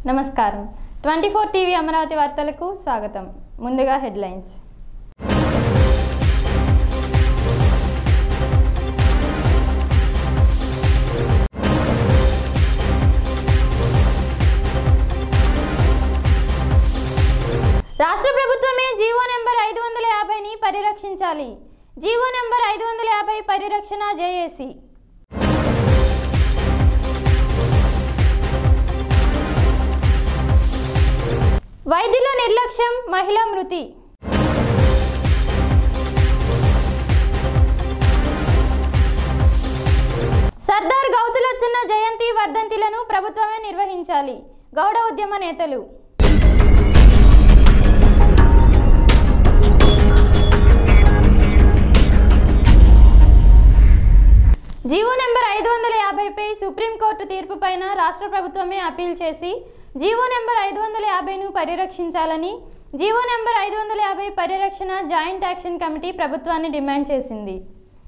నమస్కారం twenty four TV Amaravati వార్తలకు స్వాగతం ముందుగా హెడ్లైన్స్ రాష్ట్ర ప్రభుత్వమే జీవో నెంబర్ ఐదు వందల యాభైని పరిరక్షించాలి జీవో నెంబర్ ఐదు వందల యాభై పరిరక్షణ జేఏసీ వైద్యుల నిర్లక్ష్యం మహిళ మృతి సర్దార్ గౌతులచ్చన్న జయంతి వర్ధంతిలను ప్రభుత్వమే నిర్వహించాలి గౌడ ఉద్యమ నేతలు జీవో నెంబర్ ఐదు వందల యాభైపై సుప్రీంకోర్టు తీర్పుపైన రాష్ట్ర ప్రభుత్వమే అప్పీల్ చేసి జీవో నెంబర్ ఐదు వందల యాభైను పరిరక్షించాలని జీవో నెంబర్ ఐదు వందల యాభై పరిరక్షణ జాయింట్ యాక్షన్ కమిటీ ప్రభుత్వాన్ని డిమాండ్ చేసింది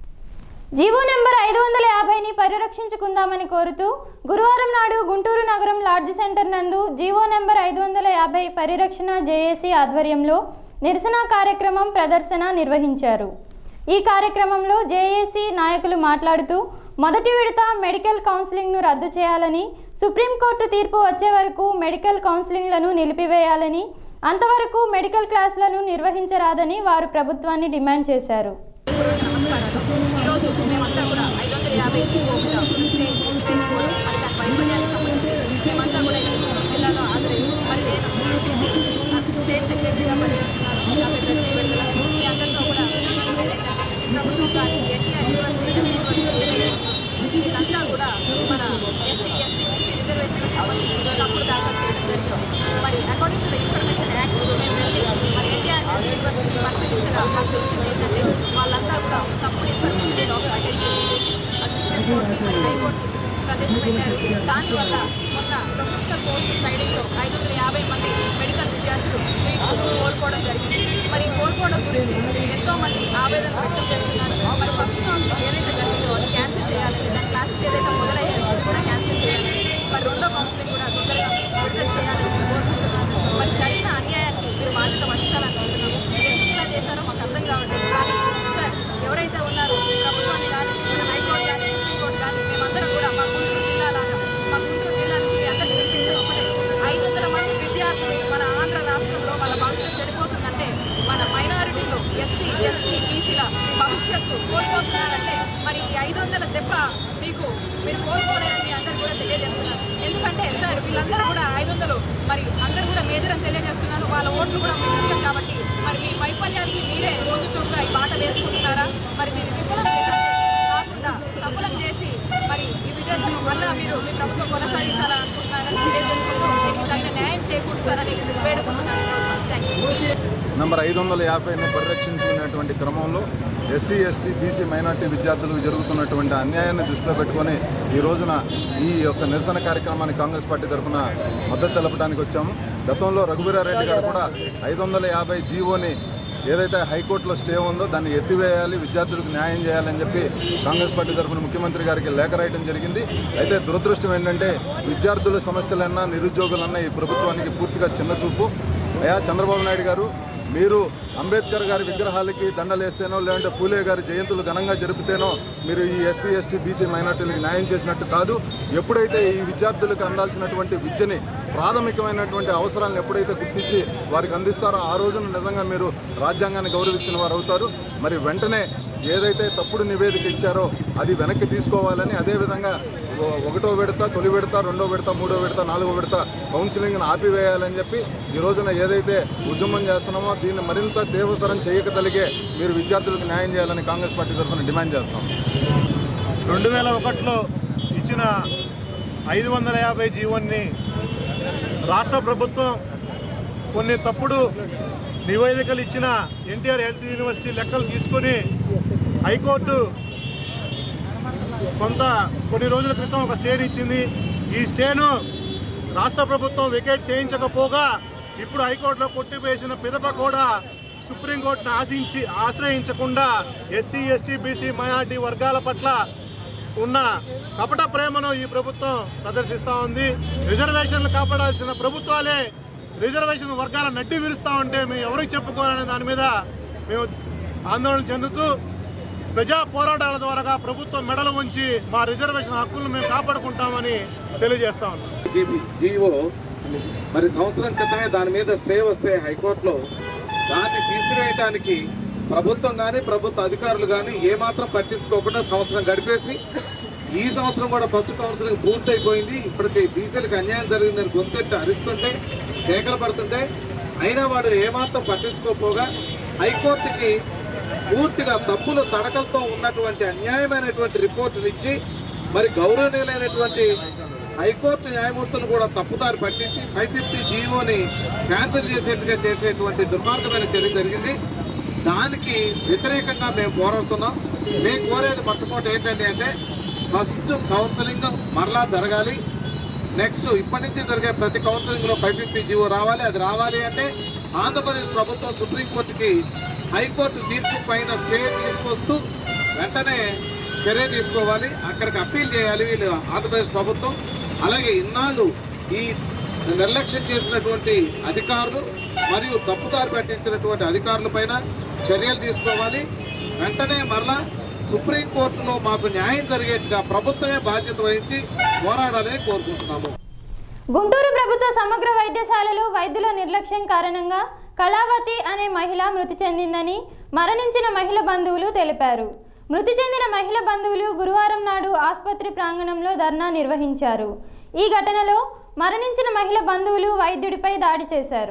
జీవో నెంబర్ ఐదు వందల యాభైని పరిరక్షించుకుందామని కోరుతూ గురువారం నాడు గుంటూరు నగరం లాడ్జ్ సెంటర్ నందు జీవో నెంబర్ ఐదు వందల యాభై పరిరక్షణ జేఏసీ ఆధ్వర్యంలో నిరసన కార్యక్రమం ప్రదర్శన నిర్వహించారు ఈ కార్యక్రమంలో జేఏసీ నాయకులు మాట్లాడుతూ మొదటి విడత మెడికల్ కౌన్సిలింగ్ను రద్దు చేయాలని సుప్రీంకోర్టు తీర్పు వచ్చే వరకు మెడికల్ కౌన్సిలింగ్లను నిలిపివేయాలని అంతవరకు మెడికల్ క్లాసులను నిర్వహించరాదని వారు ప్రభుత్వాన్ని డిమాండ్ చేశారు నమస్కారాలు ఈరోజు మేమంతా కూడా ఐదు వందల యాభై జీవో మీద స్టే వేయకపోవడం మరి దాని వైఫల్యానికి సంబంధించి మేమంతా కూడా ఇక్కడ గుంటూరు జిల్లాలో హాజరై మరి నేను యూపీసీ స్టేట్ సెక్రటరీగా పనిచేస్తున్నాను నా పేరు రజనీ విడుదల మీ అందరితో కూడా ఏదైతే ఈ ప్రభుత్వం కానీ ఎన్టీఆర్ యూనివర్సిటీ హెల్త్ యూనివర్సిటీ ఏదైతే ఉందో వీళ్ళంతా కూడా మన ఎస్సీ ఎస్టీ బీసీ రిజర్వేషన్కి సంబంధించి తప్పుడు దాఖలు చేయడం జరిగింది మరి according to the information act మేము వెళ్ళి మరి ఎన్టీఆర్ హెల్త్ యూనివర్సిటీ పరిశీలించగా మాకు తెలిసింది ఏంటంటే వాళ్ళంతా కూడా తప్పుడు ఇన్ఫర్మేషన్ డాక్యుమెంటేషన్ చేసి అది సుప్రీంకోర్టుకి మరి హైకోర్టుకి ప్రవేశపెట్టారు దానివల్ల మొన్న ప్రొఫెషనల్ పోస్ట్ స్లైడింగ్లో ఐదు వందల యాభై మంది మెడికల్ విద్యార్థులు సీట్లు కోల్పోవడం జరిగింది మరి ఈ కోల్పోవడం గురించి ఎంతో మంది ఆవేదన వ్యక్తం చేస్తున్నారు మరి ఫస్ట్ కౌన్సిలింగ్ ఏదైతే జరిగిందో అది క్యాన్సిల్ చేయాలని దాని క్లాసెస్ ఏదైతే మొదలయ్యాయో అది కూడా క్యాన్సిల్ చేయాలి మరి రెండో కౌన్సిలింగ్ కూడా తొందరగా విడుదల చేయాలని మేము కోరుకుంటున్నాము మరి జరిగిన అన్యాయానికి మీరు బాధ్యత వహించాలనుకుంటున్నాము ఎందుకు ఇలా చేశారో మాకు అర్థం కావట్లేదు కానీ సార్ ఎవరైతే ఉన్నారో ప్రభుత్వాన్ని కానీ మన హైకోర్టు కానీ సుప్రీంకోర్టు కానీ మేమందరం కూడా మా గుంటూరు జిల్లా లాగా మా గుంటూరు జిల్లా నుంచి మీ అందరికీ వినిపించేది ఒకటే ఐదు వందల మంది విద్యార్థులు మన ఆంధ్ర రాష్ట్రంలో వాళ్ళ భవిష్యత్తు చెడిపోతుందంటే మన మైనారిటీలు ఎస్సీ ఎస్టీ బీసీల భవిష్యత్తు కోల్పోతున్నారంటే మరి ఈ ఐదు వందల దెబ్బ మీకు మీరు కోల్పోలేరని మీ అందరు కూడా తెలియజేస్తున్నారు ఎందుకంటే సార్ వీళ్ళందరూ కూడా ఐదు వందలు మరి అందరూ కూడా మేజర్ అని తెలియజేస్తున్నారు వాళ్ళ ఓట్లు కూడా మీకు ముఖ్యం కాబట్టి మరి మీ వైఫల్యానికి మీరే ముందు చూపుగా ఈ బాట వేసుకుంటున్నారా మరి దీన్ని విఫలం చేసినట్టే కాకుండా సఫలం చేసి మరి ఈ విజేతను మళ్ళా మీరు మీ ప్రభుత్వం కొనసాగించాలనుకుంటున్నారని తెలియజేసుకుంటూ దీనికి తగిన న్యాయం చేకూరుస్తారని వేడుకుంటున్నాను థ్యాంక్ యూ నంబర్ ఐదు వందల యాభైను పరిరక్షించుకునేటువంటి క్రమంలో ఎస్సీ ఎస్టీ బీసీ మైనార్టీ విద్యార్థులకు జరుగుతున్నటువంటి అన్యాయాన్ని దృష్టిలో పెట్టుకొని ఈ రోజున ఈ యొక్క నిరసన కార్యక్రమానికి కాంగ్రెస్ పార్టీ తరఫున మద్దతు తెలపడానికి వచ్చాము గతంలో రఘువీరారెడ్డి గారు కూడా ఐదు వందల యాభై జీవోని ఏదైతే హైకోర్టులో స్టే ఉందో దాన్ని ఎత్తివేయాలి విద్యార్థులకు న్యాయం చేయాలని చెప్పి కాంగ్రెస్ పార్టీ తరఫున ముఖ్యమంత్రి గారికి లేఖ రాయడం జరిగింది అయితే దురదృష్టం ఏంటంటే విద్యార్థుల సమస్యలన్నా నిరుద్యోగులన్నా ఈ ప్రభుత్వానికి పూర్తిగా చిన్న చూపు అయా చంద్రబాబు నాయుడు గారు మీరు అంబేద్కర్ గారి విగ్రహాలకి దండలేస్తేనో లేదంటే పూలే గారి జయంతులు ఘనంగా జరిపితేనో మీరు ఈ ఎస్సీ ఎస్టీ బీసీ మైనార్టీలకు న్యాయం చేసినట్టు కాదు ఎప్పుడైతే ఈ విద్యార్థులకు అందాల్సినటువంటి విద్యని ప్రాథమికమైనటువంటి అవసరాలను ఎప్పుడైతే గుర్తించి వారికి అందిస్తారో ఆ రోజున నిజంగా మీరు రాజ్యాంగాన్ని గౌరవించిన వారు అవుతారు మరి వెంటనే ఏదైతే తప్పుడు నివేదిక ఇచ్చారో అది వెనక్కి తీసుకోవాలని అదేవిధంగా ఓ- ఒకటో విడత తొలి విడత రెండో విడత మూడో విడత నాలుగో విడత కౌన్సిలింగ్ను ఆపివేయాలని చెప్పి ఈ రోజున ఏదైతే ఉద్యమం చేస్తున్నామో దీన్ని మరింత తీవ్రతరం చేయకగలిగే మీరు విద్యార్థులకు న్యాయం చేయాలని కాంగ్రెస్ పార్టీ తరఫున డిమాండ్ చేస్తాం రెండు వేల ఒకటిలో ఇచ్చిన ఐదు వందల యాభై జీవోన్ని రాష్ట్ర ప్రభుత్వం కొన్ని తప్పుడు నివేదికలు ఇచ్చిన ఎన్టీఆర్ హెల్త్ యూనివర్సిటీ లెక్కలు తీసుకొని హైకోర్టు కొంత కొన్ని రోజుల క్రితం ఒక స్టేని ఇచ్చింది ఈ స్టేను రాష్ట్ర ప్రభుత్వం వికెట్ చేయించకపోగా ఇప్పుడు హైకోర్టులో కొట్టివేసిన పిదప కూడా సుప్రీంకోర్టును ఆశించి ఆశ్రయించకుండా ఎస్సీ ఎస్టీ బీసీ మైనార్టీ వర్గాల పట్ల ఉన్న కపట ప్రేమను ఈ ప్రభుత్వం ప్రదర్శిస్తూ ఉంది రిజర్వేషన్లు కాపాడాల్సిన ప్రభుత్వాలే రిజర్వేషన్ వర్గాల నడ్డి విరుస్తూ ఉంటే మేము ఎవరికి చెప్పుకోవాలనే దాని మీద మేము ఆందోళన చెందుతూ ప్రజా పోరాటాల ద్వారా ప్రభుత్వం మెడలు ఉంచి మా రిజర్వేషన్ హక్కులను మేము కాపాడుకుంటామని తెలియజేస్తా ఉన్నాం జీవో మరి సంవత్సరం క్రితమే దాని మీద స్టే వస్తే హైకోర్టులో దాన్ని తీసివేయడానికి ప్రభుత్వం కానీ ప్రభుత్వ అధికారులు కానీ ఏమాత్రం పట్టించుకోకుండా సంవత్సరం గడిపేసి ఈ సంవత్సరం కూడా ఫస్ట్ కౌన్సిలింగ్ పూర్తయిపోయింది ఇప్పటికి బీసీలకు అన్యాయం జరిగిందని గొంతెట్టి అరిస్తుంటే కేకలు పడుతుంటే అయినా వాడు ఏమాత్రం పట్టించుకోకపోగా హైకోర్టుకి పూర్తిగా తప్పులు తడకలతో ఉన్నటువంటి అన్యాయమైనటువంటి రిపోర్టులు ఇచ్చి మరి గౌరవనీయులైనటువంటి హైకోర్టు న్యాయమూర్తులు కూడా తప్పుదారి పట్టించి ఫైవ్ ఫిఫ్టీ జీవోని క్యాన్సిల్ చేసేట్టుగా చేసేటువంటి దుర్మార్గమైన చర్య జరిగింది దానికి వ్యతిరేకంగా మేము పోరాడుతున్నాం మేము కోరేది మొట్టమొదటి ఏంటంటే అంటే ఫస్ట్ కౌన్సిలింగ్ మరలా జరగాలి నెక్స్ట్ ఇప్పటి నుంచి జరిగే ప్రతి కౌన్సిలింగ్ లో ఫైవ్ ఫిఫ్టీ జీవో రావాలి అది రావాలి అంటే ఆంధ్రప్రదేశ్ ప్రభుత్వం సుప్రీంకోర్టుకి హైకోర్టు తీర్పు పైన స్టే తీసుకొస్తూ వెంటనే చర్య తీసుకోవాలి అక్కడికి అప్పీల్ చేయాలి వీళ్ళు ఆంధ్రప్రదేశ్ ప్రభుత్వం అలాగే ఇన్నాళ్ళు ఈ నిర్లక్ష్యం చేసినటువంటి అధికారులు మరియు తప్పుదారి పట్టించినటువంటి అధికారుల పైన చర్యలు తీసుకోవాలి వెంటనే మరలా సుప్రీంకోర్టులో మాకు న్యాయం జరిగేట్టుగా ప్రభుత్వమే బాధ్యత వహించి పోరాడాలని కోరుకుంటున్నాము గుంటూరు ప్రభుత్వ సమగ్ర వైద్యశాలలో వైద్యుల నిర్లక్ష్యం కారణంగా కళావతి అనే మహిళ మృతి చెందిందని మరణించిన మహిళ బంధువులు తెలిపారు మృతి చెందిన మహిళ బంధువులు గురువారం నాడు ఆసుపత్రి ప్రాంగణంలో ధర్నా నిర్వహించారు ఈ ఘటనలో మరణించిన మహిళ బంధువులు వైద్యుడిపై దాడి చేశారు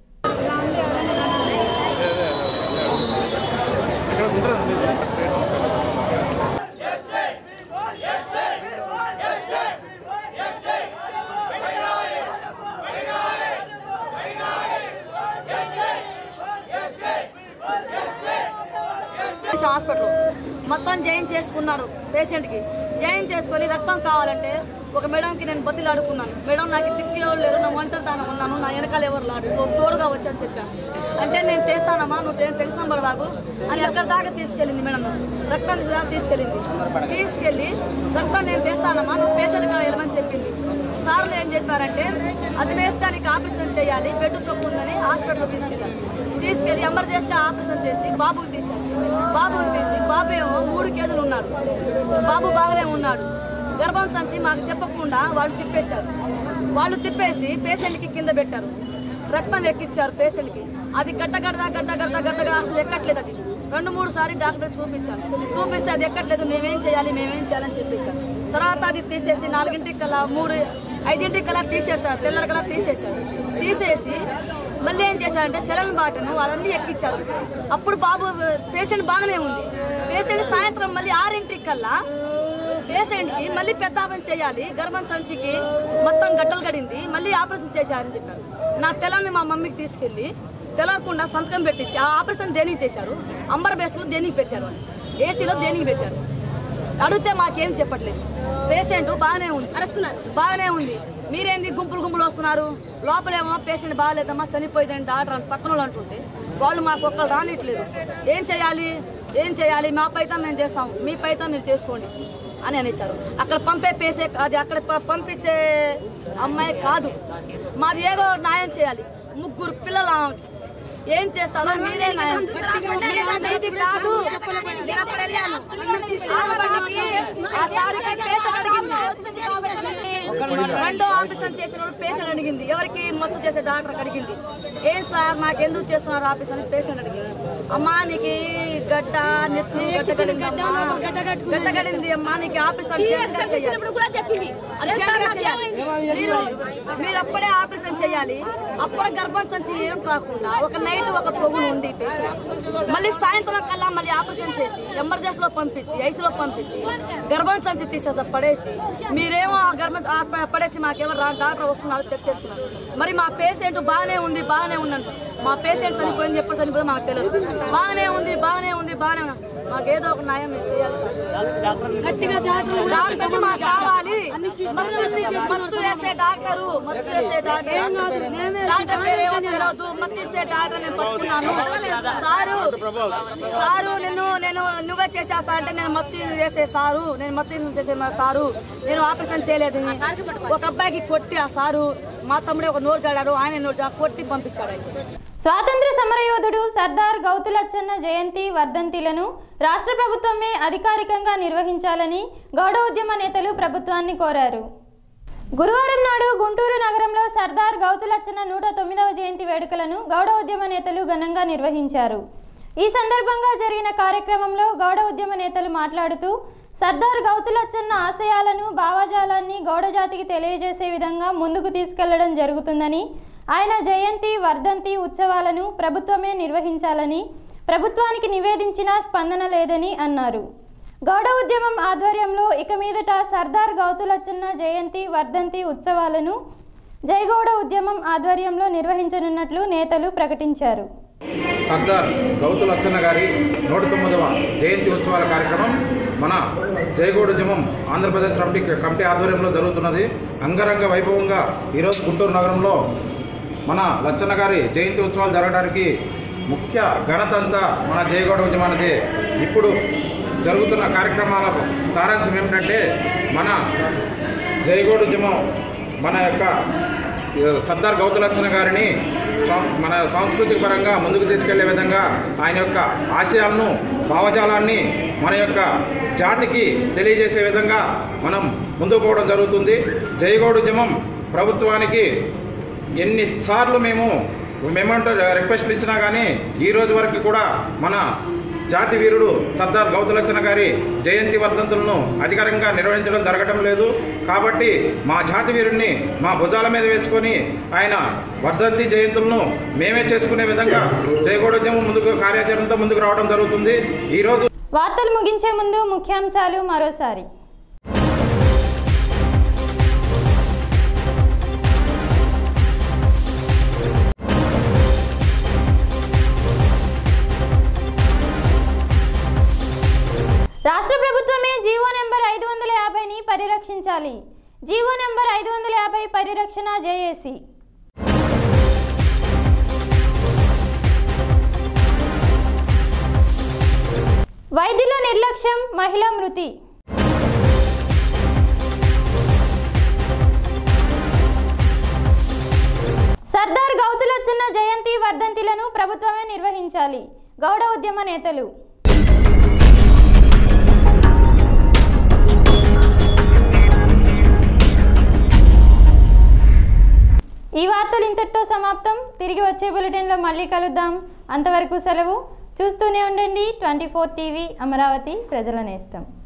హాస్పిటల్ మొత్తం జాయిన్ చేసుకున్నారు పేషెంట్కి జాయిన్ చేసుకొని రక్తం కావాలంటే ఒక మేడంకి నేను బతిలు అడుక్కున్నాను మేడం నాకు దిక్కు ఎవరు లేరు నా ఒంటరితనం ఉన్నాను నా వెనకాల ఎవరు లేరు ఓ తోడుగా వచ్చాను చెప్పాను అంటే నేను తెస్తానమ్మా నువ్వు టెన్- టెన్షన్ పడబాకు అని అక్కడ దాకా తీసుకెళ్ళింది మేడం రక్తం దాకా తీసుకెళ్ళింది తీసుకెళ్ళి రక్తం నేను తెస్తానమ్మా నువ్వు పేషెంట్ కాడ వెళ్ళమని చెప్పింది సార్లు ఏం చెప్పారంటే అది బేస్గా నీకు ఆపరేషన్ చేయాలి బెడ్ తప్పు ఉందని హాస్పిటల్ తీసుకెళ్ళారు తీసుకెళ్ళి ఎమర్జెన్సీగా ఆపరేషన్ చేసి బాబుకి తీశారు బాబుకి తీసి బాబు ఏమో మూడు కేజీలు ఉన్నాడు బాబు బాగానే ఉన్నాడు గర్భం సంచి మాకు చెప్పకుండా వాళ్ళు తిప్పేశారు వాళ్ళు తిప్పేసి పేషెంట్కి కింద పెట్టారు రక్తం ఎక్కిచ్చారు పేషెంట్కి అది గడ్డ గడ్డ గడ్డ గడ్డ గడ్డగా అసలు ఎక్కట్లేదు అది రెండు మూడు సార్లు డాక్టర్ చూపించాను చూపిస్తే అది ఎక్కట్లేదు మేమేం చేయాలి మేమేం చేయాలని చెప్పేశారు తర్వాత అది తీసేసి నాలుగింటికి కల్లా మూడు ఐదింటికి కల్లా తీసేస్తారు తెల్లరి కల్లా తీసేశారు తీసేసి మళ్ళీ ఏం చేశారంటే సెలన్ బాటను అదన్నీ ఎక్కిచ్చారు అప్పుడు బాబు పేషెంట్ బాగానే ఉంది పేషెంట్ సాయంత్రం మళ్ళీ ఆరింటికి కల్లా పేషెంట్కి మళ్ళీ పెద్ద ఆపరేషన్ చేయాలి గర్భం సంచికి మొత్తం గడ్డలు కడింది మళ్ళీ ఆపరేషన్ చేశారని చెప్పారు నా తెలని మా మమ్మీకి తీసుకెళ్ళి తెలవకుండా సంతకం పెట్టించి ఆ ఆపరేషన్ దేనికి చేశారు అంబర్ బేస్లో దేనికి పెట్టారు అని ఏసీలో దేనికి పెట్టారు అడిగితే మాకేం చెప్పట్లేదు పేషెంట్ బాగానే ఉంది అరుస్తున్నారు బాగానే ఉంది మీరేంది గుంపులు గుంపులు వస్తున్నారు లోపలేమో పేషెంట్ బాగాలేదమ్మా చనిపోయిందని డాక్టర్ అని పక్కన వాళ్ళు అంటుంటే వాళ్ళు మాకు ఒక్కరు రానిట్లేదు ఏం చేయాలి ఏం చేయాలి మా పైతా మేము చేస్తాం మీ పైతా మీరు చేసుకోండి అని అనేసారు అక్కడ పంపే పేసే అది అక్కడ ప- పంపించే అమ్మాయి కాదు మాది ఏదో న్యాయం చేయాలి ముగ్గురు పిల్లలు ఆమెకి. ఏం చేస్తారో మీరే న్యాయం. మీది కాదు చిన్నప్పుడు వెళ్ళాను. హాస్పిటల్కి ఆ సార్కి పేషెంట్ అడిగింది రెండో ఆపరేషన్ చేసినప్పుడు పేషెంట్ అడిగింది ఎవరికి మత్తు చేసే డాక్టర్ అడిగింది ఏం సార్ నాకు ఎందుకు చేస్తున్నారు ఆపరేషన్ అని పేషెంట్ అడిగింది అమ్మా నీకు ఈ గడ్డ నెత్తి గడ్డ కడింది గడ్డ కడింది అమ్మా నీకు ఆపరేషన్ అర్జెంటుగా చేయాలి. అర్జెంటుగా చేయాలి. మీరు మీరు అప్పుడే ఆపరేషన్ చేయాలి అప్పుడే గర్భం సంచి ఏం కాకుండా ఒక నైట్ ఒక పొగును ఉండి పేషెంట్ మళ్ళీ సాయంత్రం కల్లా మళ్ళీ ఆపరేషన్ చేసి ఎమర్జెన్సీలో పంపించి ఐసీలో పంపించి గర్భం సంచి తీసేస్తా పడేసి మీరేమో ఆ గర్భం ఆ ప- పడేసి మాకేమో రా- డాక్టర్ వస్తున్నారు చెక్ చేస్తున్నారు మరి మా పేషెంట్ బాగానే ఉంది బాగానే ఉంది అంట మా పేషెంట్ చనిపోయింది ఎప్పుడు చనిపోయిందో మాకు తెలియదు బాగానే ఉంది బాగానే ఉంది బాగానే ఉంది మాకు ఏదో ఒక న్యాయం మీరు చేయాలి సార్ గట్టిగా డాక్టర్ మాకు కావాలి మత్తు మత్తు వేసే డాక్టరు మత్తు వేసే డాక్టర్ డాక్టర్ పేరు ఏమో తెలియదు మత్తు వేసే డాక్టర్ నేను పట్టుకున్నాను సారు సారు నేను నేను నువ్వే చేసేస్తా అంటే నేను మత్తు చేసే సారు నేను మత్తు చేసే మా సారు నేను ఆపరేషన్ చేయలేదు ఒక అబ్బాయికి కొట్టి ఆ సారు మా తమ్ముడే ఒక నోరు జాడాడు ఆయన నోరు జా- కొట్టి పంపించాడు ఆయన స్వాతంత్ర సమరయోధుడు సర్దార్ గౌతులచ్చన్న జయంతి వర్ధంతిలను రాష్ట్ర ప్రభుత్వమే అధికారికంగా నిర్వహించాలని గౌడ ఉద్యమ నేతలు ప్రభుత్వాన్ని కోరారు గురువారం నాడు గుంటూరు నగరంలో సర్దార్ గౌతులచ్చన్న నూట తొమ్మిదవ జయంతి వేడుకలను గౌడ ఉద్యమ నేతలు ఘనంగా నిర్వహించారు ఈ సందర్భంగా జరిగిన కార్యక్రమంలో గౌడ ఉద్యమ నేతలు మాట్లాడుతూ సర్దార్ గౌతులచ్చన్న ఆశయాలను భావజాలాన్ని గౌడ జాతికి తెలియజేసే విధంగా ముందుకు తీసుకెళ్లడం జరుగుతుందని ఆయన జయంతి వర్ధంతి ఉత్సవాలను ప్రభుత్వమే నిర్వహించాలని ప్రభుత్వానికి నివేదించినా స్పందన లేదని అన్నారు గౌడ ఉద్యమం ఆధ్వర్యంలో ఇక మీదట సర్దార్ గౌతులచ్చన్న జయంతి వర్ధంతి ఉత్సవాలను జయగౌడ ఉద్యమం ఆధ్వర్యంలో నిర్వహించనున్నట్లు నేతలు ప్రకటించారు సర్దార్ గౌతు లచ్చన్న గారి నూట తొమ్మిదవ జయంతి ఉత్సవాల కార్యక్రమం మన జయగోడు ఉద్యమం ఆంధ్రప్రదేశ్ కమిటీ కమిటీ ఆధ్వర్యంలో జరుగుతున్నది అంగరంగ వైభవంగా ఈరోజు గుంటూరు నగరంలో మన లచ్చన్న గారి జయంతి ఉత్సవాలు జరగడానికి ముఖ్య ఘనత అంతా మన జయగౌడ ఉద్యమానిదే ఇప్పుడు జరుగుతున్న కార్యక్రమాల సారాంశం ఏమిటంటే మన జయగౌడ ఉద్యమం మన యొక్క సర్దార్ గౌతలచ్చన గారిని సం- మన సాంస్కృతిక పరంగా ముందుకు తీసుకెళ్లే విధంగా ఆయన యొక్క ఆశయాలను భావజాలాన్ని మన యొక్క జాతికి తెలియజేసే విధంగా మనం ముందుకు పోవడం జరుగుతుంది జయగౌడ ఉద్యమం ప్రభుత్వానికి ఎన్నిసార్లు మేము మేమంటూ రిక్వెస్ట్లు ఇచ్చినా కానీ ఈ రోజు వరకు కూడా మన జాతి వీరుడు సర్దార్ గౌతలచ్చన గారి జయంతి వర్ధంతులను అధికారికంగా నిర్వహించడం జరగటం లేదు కాబట్టి మా జాతి వీరుడిని మా భుజాల మీద వేసుకొని ఆయన వర్ధంతి జయంతులను మేమే చేసుకునే విధంగా జయగౌడోద్యమం ముందుకు కార్యాచరణతో ముందుకు రావడం జరుగుతుంది ఈరోజు వార్తలు ముగించే ముందు ముఖ్యాంశాలు మరోసారి రాష్ట్ర ప్రభుత్వమే జీవో నెంబర్ ఐదు వందల యాభైని పరిరక్షించాలి జీవో నెంబర్ ఐదు వందల యాభై పరిరక్షణ జేఏసీ వైద్యుల నిర్లక్ష్యం మహిళ మృతి సర్దార్ గౌతులచ్చన్న జయంతి వర్ధంతిలను ప్రభుత్వమే నిర్వహించాలి గౌడ ఉద్యమ నేతలు ఈ వార్తలు ఇంతటితో సమాప్తం తిరిగి వచ్చే బులెటిన్లో మళ్ళీ కలుద్దాం అంతవరకు సెలవు చూస్తూనే ఉండండి ట్వంటీ ఫోర్ టీవీ అమరావతి ప్రజల నేస్తం